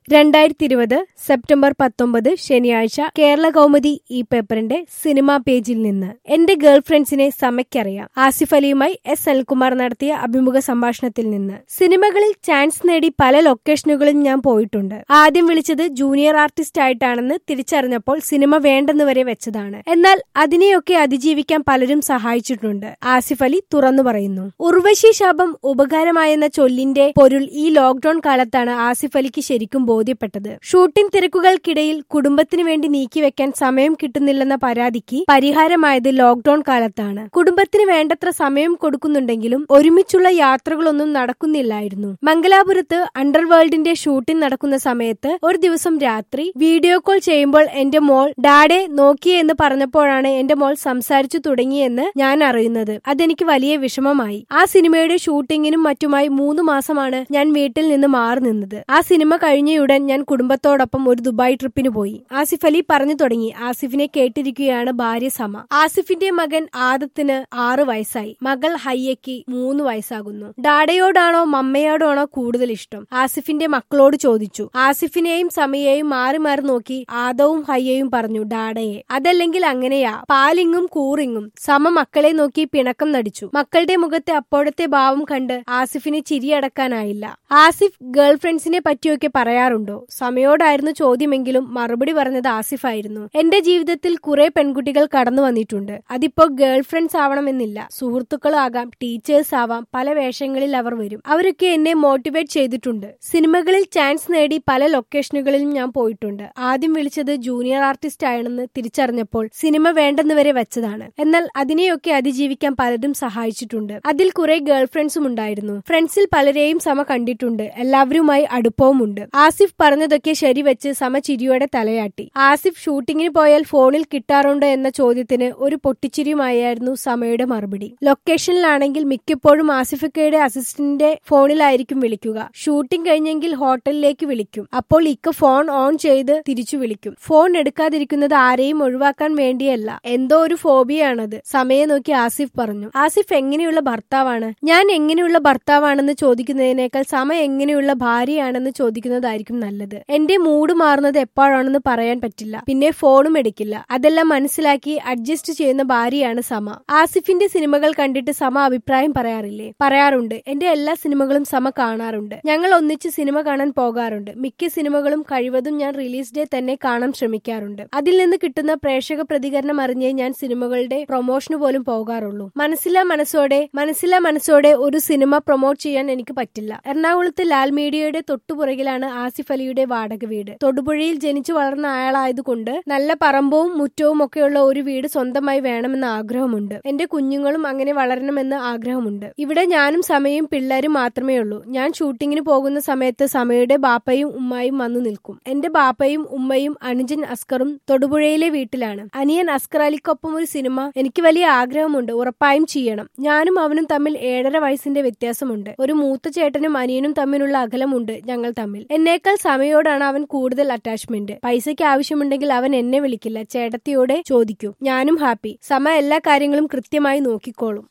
രണ്ടായിരത്തി ഇരുപത് സെപ്റ്റംബർ പത്തൊമ്പത് ശനിയാഴ്ച കേരള കൗമുദി ഈ പേപ്പറിന്റെ സിനിമാ പേജിൽ നിന്ന് എന്റെ ഗേൾ ഫ്രണ്ട്സിനെ സമയ്ക്കറിയാം ആസിഫ് അലിയുമായി എസ് അനിൽകുമാർ നടത്തിയ അഭിമുഖ സംഭാഷണത്തിൽ നിന്ന് സിനിമകളിൽ ചാൻസ് നേടി പല ലൊക്കേഷനുകളിൽ ഞാൻ പോയിട്ടുണ്ട് ആദ്യം വിളിച്ചത് ജൂനിയർ ആർട്ടിസ്റ്റ് ആയിട്ടാണെന്ന് തിരിച്ചറിഞ്ഞപ്പോൾ സിനിമ വേണ്ടെന്ന് വരെ വെച്ചതാണ് എന്നാൽ അതിനെയൊക്കെ അതിജീവിക്കാൻ പലരും സഹായിച്ചിട്ടുണ്ട് ആസിഫ് അലി തുറന്നു പറയുന്നു ഉർവശി ശാപം ഉപകാരമായെന്ന ചൊല്ലിന്റെ പൊരുൾ ഈ ലോക്ഡൌൺ കാലത്താണ് ആസിഫ് അലിക്ക് ശരിക്കും ബോധ്യപ്പെട്ടത് ഷൂട്ടിംഗ് തിരക്കുകൾക്കിടയിൽ കുടുംബത്തിന് വേണ്ടി നീക്കിവെക്കാൻ സമയം കിട്ടുന്നില്ലെന്ന പരാതിക്ക് പരിഹാരമായത് ലോക്ഡൌൺ കാലത്താണ് കുടുംബത്തിന് വേണ്ടത്ര സമയം കൊടുക്കുന്നുണ്ടെങ്കിലും ഒരുമിച്ചുള്ള യാത്രകളൊന്നും നടക്കുന്നില്ലായിരുന്നു മംഗലാപുരത്ത് അണ്ടർവേൾഡിന്റെ ഷൂട്ടിംഗ് നടക്കുന്ന സമയത്ത് ഒരു ദിവസം രാത്രി വീഡിയോ കോൾ ചെയ്യുമ്പോൾ എന്റെ മോൾ ഡാഡെ നോക്കിയേ എന്ന് പറഞ്ഞപ്പോഴാണ് എന്റെ മോൾ സംസാരിച്ചു തുടങ്ങിയെന്ന് ഞാൻ അറിയുന്നത് അതെനിക്ക് വലിയ വിഷമമായി ആ സിനിമയുടെ ഷൂട്ടിങ്ങിനും മറ്റുമായി മൂന്ന് മാസമാണ് ഞാൻ വീട്ടിൽ നിന്ന് മാറി നിന്നത് ആ സിനിമ കഴിഞ്ഞയുടൻ ഞാൻ കുടുംബത്തോടൊപ്പം ഒരു ദുബായ് ട്രിപ്പിന് പോയി ആസിഫ് അലി പറഞ്ഞു തുടങ്ങി ആസിഫിനെ കേട്ടിരിക്കുകയാണ് ഭാര്യ സമ ആസിഫിന്റെ മകൻ ആദത്തിന് ആറ് വയസ്സായി മകൾ ഹയ്യയ്ക്ക് മൂന്ന് വയസ്സാകുന്നു ഡാഡയോടാണോ മമ്മയോടാണോ കൂടുതൽ ഇഷ്ടം ആസിഫിന്റെ മക്കളോട് ചോദിച്ചു ആസിഫിനെയും സമയെയും മാറി മാറി നോക്കി ആദവും ഹയ്യയും പറഞ്ഞു ഡാഡയെ അതല്ലെങ്കിൽ അങ്ങനെയാ പാലിങ്ങും കൂറിങ്ങും സമ മക്കളെ നോക്കി പിണക്കം നടിച്ചു മക്കളുടെ മുഖത്തെ അപ്പോഴത്തെ ഭാവം കണ്ട് ആസിഫിന് ചിരിയടക്കാനായില്ല ആസിഫ് ഗേൾ ഫ്രണ്ട്സിനെ പറ്റിയൊക്കെ പറയാറുണ്ടോ സമയോടായിരുന്നു ചോദ്യമെങ്കിലും മറുപടി പറഞ്ഞത് ആസിഫ് ആയിരുന്നു എന്റെ ജീവിതത്തിൽ കുറെ പെൺകുട്ടികൾ കടന്നു വന്നിട്ടുണ്ട് അതിപ്പോ ഗേൾ ഫ്രണ്ട്സ് ആവണമെന്നില്ല സുഹൃത്തുക്കളാകാം ടീച്ചേഴ്സ് ആവാം പല വേഷങ്ങളിൽ അവർ വരും അവരൊക്കെ എന്നെ മോട്ടിവേറ്റ് ചെയ്തിട്ടുണ്ട് സിനിമകളിൽ ചാൻസ് നേടി പല ലൊക്കേഷനുകളിലും ഞാൻ പോയിട്ടുണ്ട് ആദ്യം വിളിച്ചത് ജൂനിയർ ആർട്ടിസ്റ്റ് ആണെന്ന് തിരിച്ചറിഞ്ഞപ്പോൾ സിനിമ വേണ്ടെന്ന് വരെ വെച്ചതാണ് എന്നാൽ അതിനെയൊക്കെ അതിജീവിക്കാൻ പലരും സഹായിച്ചിട്ടുണ്ട് അതിൽ കുറെ ഗേൾ ഫ്രണ്ട്സും ഉണ്ടായിരുന്നു ഫ്രണ്ട്സിൽ പലരെയും സമ കണ്ടിട്ടുണ്ട് എല്ലാവരുമായി അടുപ്പവുമുണ്ട് ആസിഫ് പറഞ്ഞതൊക്കെ ശരിവെച്ച് സമ ചിരിയോടെ തലയാട്ടി ആസിഫ് ഷൂട്ടിങ്ങിന് പോയാൽ ഫോണിൽ കിട്ടാറുണ്ടോ എന്ന ചോദ്യത്തിന് ഒരു പൊട്ടിച്ചിരിയുമായിരുന്നു സമയുടെ മറുപടി ലൊക്കേഷനിലാണെങ്കിൽ മിക്കപ്പോഴും ആസിഫിക്കയുടെ അസിസ്റ്റന്റിന്റെ ഫോണിലായിരിക്കും വിളിക്കുക ഷൂട്ടിംഗ് കഴിഞ്ഞെങ്കിൽ ഹോട്ടലിലേക്ക് വിളിക്കും അപ്പോൾ ഇക്ക ഫോൺ ഓൺ ചെയ്ത് തിരിച്ചു വിളിക്കും ഫോൺ എടുക്കാതിരിക്കുന്നത് ആരെയും ഒഴിവാക്കാൻ വേണ്ടിയല്ല എന്തോ ഒരു ഫോബിയാണത് സമയെ നോക്കി ആസിഫ് പറഞ്ഞു ആസിഫ് എങ്ങനെയുള്ള ഭർത്താവാണ് ഞാൻ എങ്ങനെയുള്ള ഭർത്താവാണെന്ന് ചോദിക്കുന്നതിനേക്കാൾ സമ എങ്ങനെയുള്ള ഭാര്യയാണെന്ന് ചോദിക്കുന്നതായിരിക്കും നല്ലത് എന്റെ മൂഡ് മാറുന്നത് എപ്പോഴാണെന്ന് പറയാൻ പറ്റില്ല പിന്നെ ഫോണും എടുക്കില്ല അതെല്ലാം മനസ്സിലാക്കി അഡ്ജസ്റ്റ് ചെയ്യുന്ന ഭാര്യയാണ് സമ ആസിഫിന്റെ സിനിമകൾ കണ്ടിട്ട് സമ അഭിപ്രായം പറയാറില്ലേ പറയാറുണ്ട് എന്റെ എല്ലാ സിനിമകളും സമ കാണാറുണ്ട് ഞങ്ങൾ ഒന്നിച്ച് സിനിമ കാണാൻ പോകാറുണ്ട് മിക്ക സിനിമകളും കഴിവതും ഞാൻ റിലീസ് ഡേ തന്നെ കാണാൻ ശ്രമിക്കാറുണ്ട് അതിൽ നിന്ന് കിട്ടുന്ന പ്രേക്ഷക പ്രതികരണം അറിഞ്ഞേ ഞാൻ സിനിമകളുടെ പ്രൊമോഷന് പോലും പോകാറുള്ളൂ മനസ്സിലാ മനസ്സോടെ മനസ്സിലാ മനസ്സോടെ ഒരു സിനിമ പ്രൊമോട്ട് ചെയ്യാൻ എനിക്ക് പറ്റില്ല എറണാകുളത്ത് ലാൽ മീഡിയയുടെ തൊട്ടുപുറകിലാണ് ആസിഫ് അലിയുടെ വാടക വീട് തൊടുപുഴയിൽ ജനിച്ചു വളർന്ന അയാളായതുകൊണ്ട് നല്ല പറമ്പവും മുറ്റവും ഒക്കെയുള്ള ഒരു വീട് സ്വന്തമായി വേണമെന്ന് ആഗ്രഹമുണ്ട് എന്റെ കുഞ്ഞുങ്ങളും അങ്ങനെ വളരണമെന്ന് ആഗ്രഹമുണ്ട് ഇവിടെ ഞാനും സമയും പിള്ളേരും മാത്രമേ ഉള്ളൂ ഞാൻ ഷൂട്ടിങ്ങിന് പോകുന്ന സമയത്ത് സമയുടെ ബാപ്പയും ഉമ്മായും വന്നു നിൽക്കും എന്റെ ബാപ്പയും ഉമ്മയും അനുജൻ അസ്കറും തൊടുപുഴയിലെ വീട്ടിലാണ് അനിയൻ അസ്കർ അലിക്കൊപ്പം ഒരു സിനിമ എനിക്ക് വലിയ ആഗ്രഹമുണ്ട് ഉറപ്പായും ചെയ്യണം ഞാനും അവനും തമ്മിൽ ഏഴര വയസ്സിന്റെ വ്യത്യാസമുണ്ട് ഒരു മൂത്ത ചേട്ടനും അനിയനും തമ്മിലുള്ള അകലമുണ്ട് ഞങ്ങൾ തമ്മിൽ എന്നേക്കാൾ സമയോടാണ് അവൻ കൂടുതൽ അറ്റാച്ച്മെന്റ് പൈസയ്ക്ക് ആവശ്യമുണ്ടെങ്കിൽ അവൻ എന്നെ വിളിക്കില്ല ചേട്ടത്തിയോടെ ചോദിക്കൂ ഞാനും ഹാപ്പി സമ എല്ലാ കാര്യങ്ങളും കൃത്യമായി നോക്കിക്കോളും